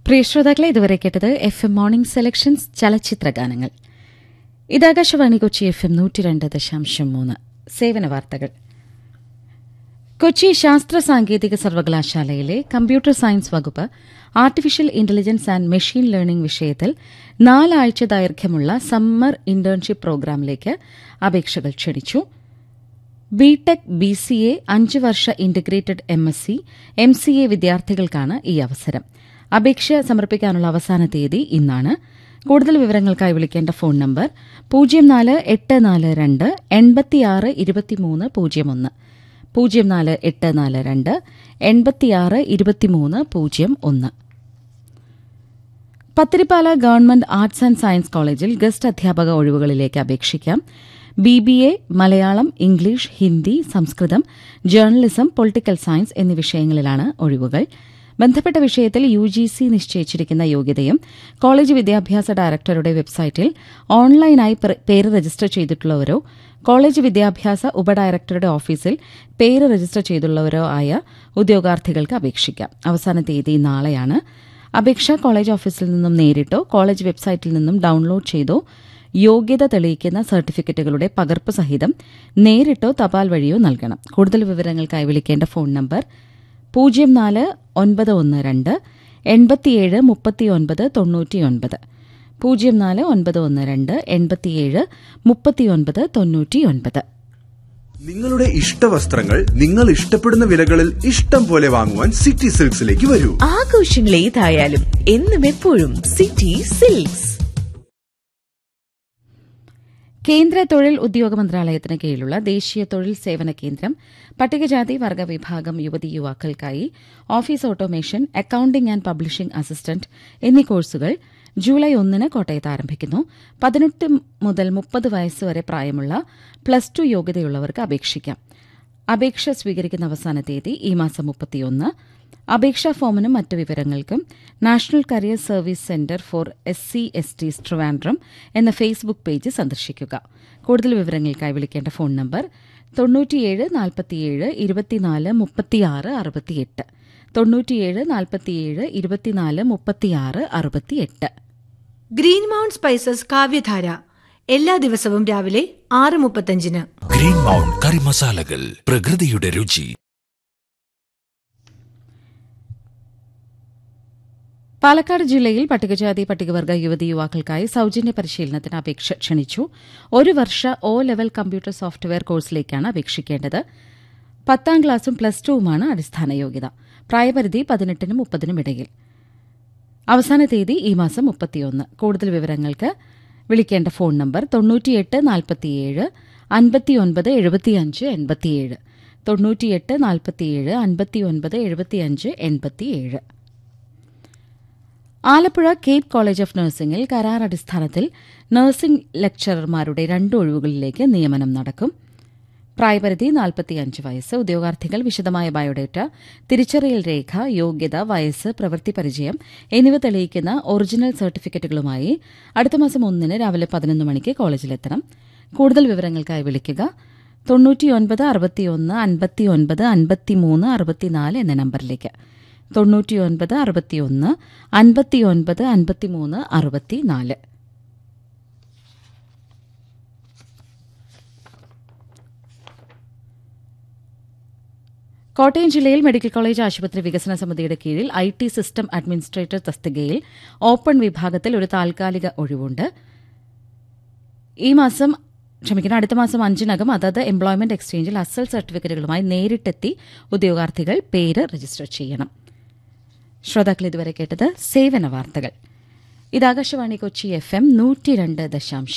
പ്രിയ ശ്രോതാക്കളെ ഇതുവരെ കേട്ടത് എഫ് എം മോർണിംഗ് സെലക്ഷൻസ് ചലച്ചിത്ര ഗാനങ്ങൾ ഇത് ആകാശവാണി കൊച്ചി എഫ് എം നൂറ്റി രണ്ട് ദശാംശം മൂന്ന് സേവന വാർത്തകൾ കൊച്ചി ശാസ്ത്ര സാങ്കേതിക സർവകലാശാലയിലെ കമ്പ്യൂട്ടർ സയൻസ് വകുപ്പ് artificial intelligence and machine learning വിഷയത്തിൽ നാലാഴ്ച ദൈർഘ്യമുള്ള സമ്മർ ഇന്റേൺഷിപ്പ് പ്രോഗ്രാമിലേക്ക് അപേക്ഷകൾ ക്ഷണിച്ചു ബിടെക് ബി സി എ അഞ്ച് വർഷ integrated M S C M C A വിദ്യാർത്ഥികൾക്കാണ് ഈ അവസരം അപേക്ഷ സമർപ്പിക്കാനുള്ള അവസാന തീയതി ഇന്നാണ് കൂടുതൽ വിവരങ്ങൾക്കായി വിളിക്കേണ്ട ഫോൺ നമ്പർ പൂജ്യം നാല് എട്ട് നാല് രണ്ട് എൺപത്തിയാറ് ഇരുപത്തിമൂന്ന് പൂജ്യം ഒന്ന് പൂജ്യം നാല് എട്ട് നാല് രണ്ട് എൺപത്തിയാറ് ഇരുപത്തിമൂന്ന് പൂജ്യം ഒന്ന് Pathirippala government arts and science കോളേജിൽ ഗസ്റ്റ് അധ്യാപക ഒഴിവുകളിലേക്ക് അപേക്ഷിക്കാം B B A Malayalam English Hindi സംസ്കൃതം ജേർണലിസം പൊളിറ്റിക്കൽ സയൻസ് എന്നീ വിഷയങ്ങളിലാണ് ഒഴിവുകൾ ബന്ധപ്പെട്ട വിഷയത്തിൽ യു ജി സി നിശ്ചയിച്ചിരിക്കുന്ന യോഗ്യതയും കോളേജ് വിദ്യാഭ്യാസ ഡയറക്ടറുടെ വെബ്സൈറ്റിൽ ഓൺലൈനായി പേര് രജിസ്റ്റർ ചെയ്തിട്ടുള്ളവരോ കോളേജ് വിദ്യാഭ്യാസ ഉപഡയറക്ടറുടെ ഓഫീസിൽ പേര് രജിസ്റ്റർ ചെയ്തുള്ളവരോ ആയ ഉദ്യോഗാർത്ഥികൾക്ക് അപേക്ഷിക്കാം അവസാന തീയതി നാളെയാണ് അപേക്ഷ കോളേജ് ഓഫീസിൽ നിന്നും നേരിട്ടോ കോളേജ് വെബ്സൈറ്റിൽ നിന്നും ഡൌൺലോഡ് ചെയ്തോ യോഗ്യത തെളിയിക്കുന്ന സർട്ടിഫിക്കറ്റുകളുടെ പകർപ്പ് സഹിതം നേരിട്ടോ തപാൽ വഴിയോ നൽകണം കൂടുതൽ വിവരങ്ങൾക്കായി വിളിക്കേണ്ട ഫോൺ നമ്പർ പൂജ്യം നാല് ഒൻപത് ഒന്ന് രണ്ട് എൺപത്തിയേഴ് മുപ്പത്തിയൊൻപത് തൊണ്ണൂറ്റിയൊൻപത് പൂജ്യം നാല് ഒൻപത് ഒന്ന് രണ്ട് എൺപത്തിയേഴ് മുപ്പത്തിയൊൻപത് തൊണ്ണൂറ്റിയൊൻപത് നിങ്ങളുടെ ഇഷ്ടവസ്ത്രങ്ങൾ നിങ്ങൾ ഇഷ്ടപ്പെടുന്ന വിലകളിൽ ഇഷ്ടം പോലെ വാങ്ങുവാൻ സിറ്റി സിൽക്സിലേക്ക് വരൂ ആഘോഷങ്ങൾ ഏതായാലും എന്നും എപ്പോഴും സിറ്റി സിൽക്സ് കേന്ദ്ര തൊഴിൽ ഉദ്യോഗ മന്ത്രാലയത്തിന് കീഴിലുള്ള ദേശീയ തൊഴിൽ സേവന കേന്ദ്രം പട്ടികജാതി വർഗ വിഭാഗം യുവതി യുവാക്കൾക്കായി office automation accounting and publishing assistant എന്നീ കോഴ്സുകൾ ജൂലൈ ഒന്നിന് കോട്ടയത്ത് ആരംഭിക്കുന്നു പതിനെട്ട് മുതൽ മുപ്പത് വയസ്സുവരെ പ്രായമുള്ള പ്ലസ് ടു യോഗ്യതയുള്ളവർക്ക് അപേക്ഷിക്കാം അപേക്ഷ സ്വീകരിക്കുന്ന അവസാന തീയതി ഈ മാസം മുപ്പത്തിയൊന്ന് അപേക്ഷാ ഫോമിനും മറ്റു വിവരങ്ങൾക്കും national career service centre for S C S T Trivandrum എന്ന ഫേസ്ബുക്ക് പേജ് സന്ദർശിക്കുക കൂടുതൽ വിവരങ്ങൾക്കായി വിളിക്കേണ്ട ഫോൺ നമ്പർ തൊണ്ണൂറ്റിയേഴ് നാൽപ്പത്തിയേഴ് ഇരുപത്തിനാല് മുപ്പത്തിയാറ് അറുപത്തിയെട്ട് തൊണ്ണൂറ്റിയേഴ് നാൽപ്പത്തിയേഴ് ഇരുപത്തിനാല് മുപ്പത്തിയാറ് അറുപത്തിയെട്ട് ഗ്രീൻ മൗണ്ട് സ്പൈസസ് കാവ്യധാര എല്ലാ ദിവസവും രാവിലെ ആറ് മുപ്പത്തഞ്ചിന് ഗ്രീൻ മൗണ്ട് കറി മസാലകൾ പ്രകൃതിയുടെ രുചി പാലക്കാട് ജില്ലയിൽ പട്ടികജാതി പട്ടികവർഗ യുവതി യുവാക്കൾക്കായി സൌജന്യ പരിശീലനത്തിന് അപേക്ഷ ക്ഷണിച്ചു ഒരു വർഷ ഒ ലെവൽ കമ്പ്യൂട്ടർ സോഫ്റ്റ്വെയർ കോഴ്സിലേക്കാണ് അപേക്ഷിക്കേണ്ടത് പത്താം ക്ലാസും പ്ലസ് ടുവുമാണ് അടിസ്ഥാന യോഗ്യത പ്രായപരിധി പതിനെട്ടിനും മുപ്പതിനും ഇടയിൽ അവസാന തീയതി ഈ മാസം മുപ്പത്തിയൊന്ന് കൂടുതൽ വിവരങ്ങൾക്ക് വിളിക്കേണ്ട ഫോൺ നമ്പർ തൊണ്ണൂറ്റിയെട്ട് നാൽപ്പത്തിയേഴ് അൻപത്തിയൊൻപത് എഴുപത്തിയഞ്ച് എൺപത്തിയേഴ് തൊണ്ണൂറ്റിയെട്ട് നാൽപ്പത്തിയേഴ് അൻപത്തിയൊൻപത് എഴുപത്തിയഞ്ച് എൺപത്തിയേഴ് ആലപ്പുഴ കേപ്പ് കോളേജ് ഓഫ് നഴ്സിംഗിൽ കരാർ അടിസ്ഥാനത്തിൽ നഴ്സിംഗ് ലെക്ചറർമാരുടെ രണ്ട് ഒഴിവുകളിലേക്ക് നിയമനം നടക്കും പ്രായപരിധി നാൽപ്പത്തിയഞ്ച് വയസ്സ് ഉദ്യോഗാർത്ഥികൾ വിശദമായ ബയോഡേറ്റ തിരിച്ചറിയൽ രേഖ യോഗ്യത വയസ്സ് പ്രവൃത്തി പരിചയം എന്നിവ തെളിയിക്കുന്ന ഒറിജിനൽ സർട്ടിഫിക്കറ്റുകളുമായി അടുത്ത മാസം ഒന്നിന് രാവിലെ പതിനൊന്ന് മണിക്ക് കോളേജിലെത്തണം കൂടുതൽ വിവരങ്ങൾക്കായി വിളിക്കുക തൊണ്ണൂറ്റിയൊൻപത് അറുപത്തിയൊന്ന് അൻപത്തിയൊൻപത് അൻപത്തിമൂന്ന് അറുപത്തിനാല് എന്ന നമ്പറിലേക്ക് തൊണ്ണൂറ്റിയൊൻപത് അറുപത്തിയൊന്ന് അൻപത്തിയൊൻപത് അൻപത്തിമൂന്ന് അറുപത്തിനാല് കോട്ടയം ജില്ലയിൽ മെഡിക്കൽ കോളേജ് ആശുപത്രി വികസന സമിതിയുടെ കീഴിൽ ഐ ടി സിസ്റ്റം അഡ്മിനിസ്ട്രേറ്റർ തസ്തികയിൽ ഓപ്പൺ വിഭാഗത്തിൽ ഒരു താൽക്കാലിക ഒഴിവുണ്ട് ഈ മാസം ക്ഷമിക്കണം അടുത്ത മാസം അഞ്ചിനകം അതത് എംപ്ലോയ്മെന്റ് എക്സ്ചേഞ്ചിൽ അസൽ സർട്ടിഫിക്കറ്റുകളുമായി നേരിട്ടെത്തി ഉദ്യോഗാർത്ഥികൾ പേര് രജിസ്റ്റർ ചെയ്യണം ശ്രോതാക്കൾ ഇതുവരെ കേട്ടത് സേവന വാർത്തകൾ ഇത് ആകാശവാണി കൊച്ചി എഫ് എം നൂറ്റി രണ്ട് ദശാംശം